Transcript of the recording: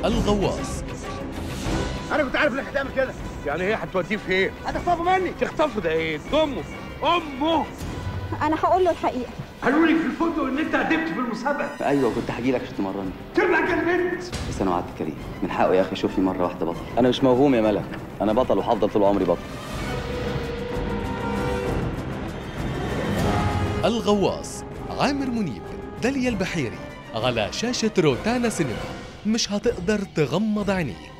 الغواص انا كنت عارف انك هتعمل كده يعني ايه هتوديه فين؟ هتخطفه مني تخطفه ده ايه؟ ده امه امه انا هقول له الحقيقه قالوا لي في الفندق ان انت قدمت في المسابقه ايوه كنت هجي لك عشان تمرني ترجع كلمت بس انا وعدت كريم من حقه يا اخي يشوفني مره واحده بطل انا مش موهوم يا ملك انا بطل وهفضل طول عمري بطل الغواص عامر منيب داليا البحيري على شاشة روتانا سينما مش هتقدر تغمض عينيك